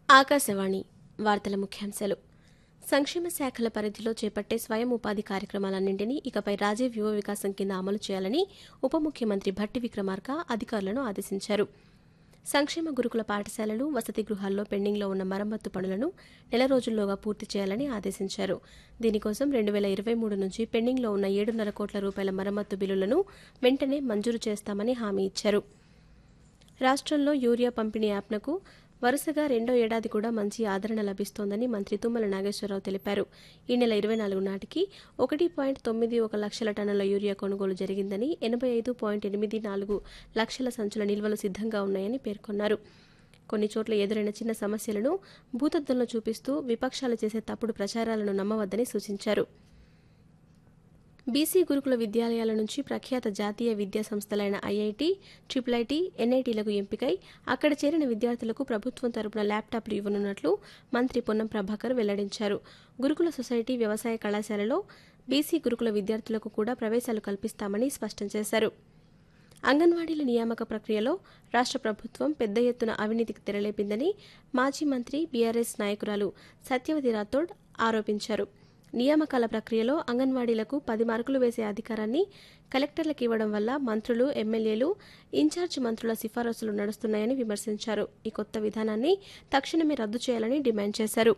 ఆకాశవాణి వార్తల ముఖ్యాంశాలు సంక్షేమ శాఖల పరిధిలో చేపట్టే స్వయం ఉపాధి కార్యక్రమాలన్నింటినీ ఇకపై రాజీవ్ యువ వికాసం కింద అమలు చేయాలని ఉప ముఖ్యమంత్రి భట్టి విక్రమార్క అధికారులను ఆదేశించారు సంక్షేమ గురుకుల పాఠశాలలు వసతి గృహాల్లో పెండింగ్లో ఉన్న మరమ్మత్తు పనులను నెల రోజుల్లోగా పూర్తి చేయాలని ఆదేశించారు దీనికోసం రెండు వేల ఇరవై మూడు నుంచి పెండింగ్లో ఉన్న ఏడున్నర కోట్ల రూపాయల మరమ్మత్తు బిల్లులను వెంటనే మంజూరు చేస్తామని హామీ ఇచ్చారు రాష్ట్రంలో యూరియా పంపిణీ యాప్నకు వరుసగా రెండో ఏడాది కూడా మంచి ఆదరణ లభిస్తోందని మంత్రి తుమ్మల నాగేశ్వరరావు తెలిపారు ఈ నెల ఇరవై నాలుగు నాటికి ఒకటి పాయింట్ తొమ్మిది ఒక లక్షల టన్నుల యూరియా కొనుగోలు జరిగిందని ఎనభై ఐదు పాయింట్ ఎనిమిది నాలుగు లక్షల సంచుల నిల్వలు సిద్ధంగా ఉన్నాయని పేర్కొన్నారు కొన్ని చోట్ల ఎదురైన చిన్న సమస్యలను భూతద్దంలో చూపిస్తూ విపక్షాలు చేసే తప్పుడు ప్రచారాలను నమ్మవద్దని సూచించారు బీసీ గురుకుల విద్యాలయాల నుంచి ప్రఖ్యాత జాతీయ విద్యా సంస్థలైన ఐఐటి ట్రిపుల్ ఐటీ ఎన్ఐటీలకు ఎంపికై అక్కడ చేరిన విద్యార్థులకు ప్రభుత్వం తరపున ల్యాప్టాప్లు ఇవ్వనున్నట్లు మంత్రి పొన్నం ప్రభాకర్ వెల్లడించారు గురుకుల సొసైటీ వ్యవసాయ కళాశాలలో బీసీ గురుకుల విద్యార్థులకు కూడా ప్రవేశాలు కల్పిస్తామని స్పష్టం చేశారు అంగన్వాడీల నియామక ప్రక్రియలో రాష్ట్ర ప్రభుత్వం పెద్ద ఎత్తున అవినీతికి తెరలేపిందని మాజీ మంత్రి బీఆర్ఎస్ నాయకురాలు సత్యవతి రాథోడ్ ఆరోపించారు నియామకాల ప్రక్రియలో అంగన్వాడీలకు పది మార్కులు వేసే అధికారాన్ని కలెక్టర్లకు ఇవ్వడం వల్ల మంత్రులు ఎమ్మెల్యేలు ఇన్ఛార్జ్ మంత్రుల సిఫారసులు నడుస్తున్నాయని విమర్శించారు ఈ కొత్త విధానాన్ని తక్షణమే రద్దు చేయాలని డిమాండ్ చేశారు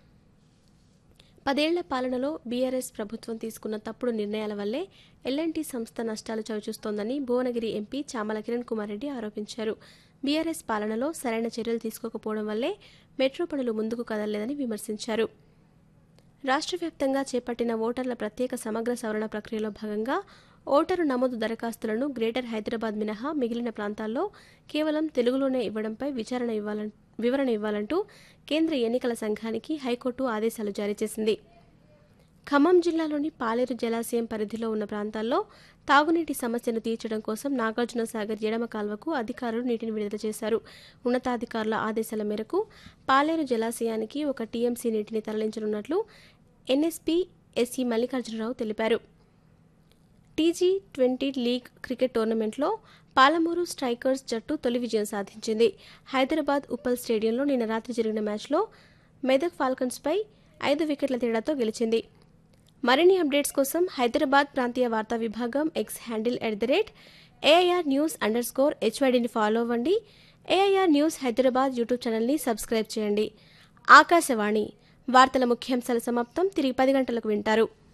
పదేళ్ల పాలనలో బీఆర్ఎస్ ప్రభుత్వం తీసుకున్న తప్పుడు నిర్ణయాల వల్లే ఎల్ఎన్టీ సంస్థ నష్టాలు చవిచూస్తోందని భువనగిరి ఎంపీ చామల కిరణ్ కుమార్ రెడ్డి ఆరోపించారు బీఆర్ఎస్ పాలనలో సరైన చర్యలు తీసుకోకపోవడం వల్లే మెట్రో పనులు ముందుకు కదలలేదని విమర్శించారు రాష్ట్ర వ్యాప్తంగా చేపట్టిన ఓటర్ల ప్రత్యేక సమగ్ర సవరణ ప్రక్రియలో భాగంగా ఓటరు నమోదు దరఖాస్తులను గ్రేటర్ హైదరాబాద్ మినహా మిగిలిన ప్రాంతాల్లో కేవలం తెలుగులోనే ఇవ్వడంపై విచారణ ఇవ్వాలని వివరణ ఇవ్వాలంటూ కేంద్ర ఎన్నికల సంఘానికి హైకోర్టు ఆదేశాలు జారీ చేసింది ఖమ్మం జిల్లాలోని పాలేరు జలాశయం పరిధిలో ఉన్న ప్రాంతాల్లో తాగునీటి సమస్యను తీర్చడం కోసం నాగార్జున సాగర్ ఎడమ కాల్వకు అధికారులు నీటిని విడుదల చేశారు ఉన్నతాధికారుల ఆదేశాల మేరకు పాలేరు జలాశయానికి ఒక టీఎంసీ నీటిని తరలించనున్నట్లు ఎన్ఎస్పీ ఎస్సీ మల్లికార్జునరావు తెలిపారు టీజీ ట్వంటీ లీగ్ క్రికెట్ టోర్నమెంట్లో పాలమూరు స్ట్రైకర్స్ జట్టు తొలి విజయం సాధించింది హైదరాబాద్ ఉప్పల్ స్టేడియంలో నిన్న రాత్రి జరిగిన మ్యాచ్లో మెదక్ ఫాల్కన్స్పై ఐదు వికెట్ల తేడాతో గెలిచింది మరిన్ని అప్డేట్స్ కోసం హైదరాబాద్ ప్రాంతీయ వార్తా విభాగం X handle at the rate AIR news underscore హెచ్వైడిని ఫాలో అవ్వండి ఏఐఆర్ న్యూస్ హైదరాబాద్ యూట్యూబ్ ఛానల్ని సబ్స్క్రైబ్ చేయండి ఆకాశవాణి వార్తల ముఖ్యాంశాల సమాప్తం తిరిగి పది గంటలకు వింటారు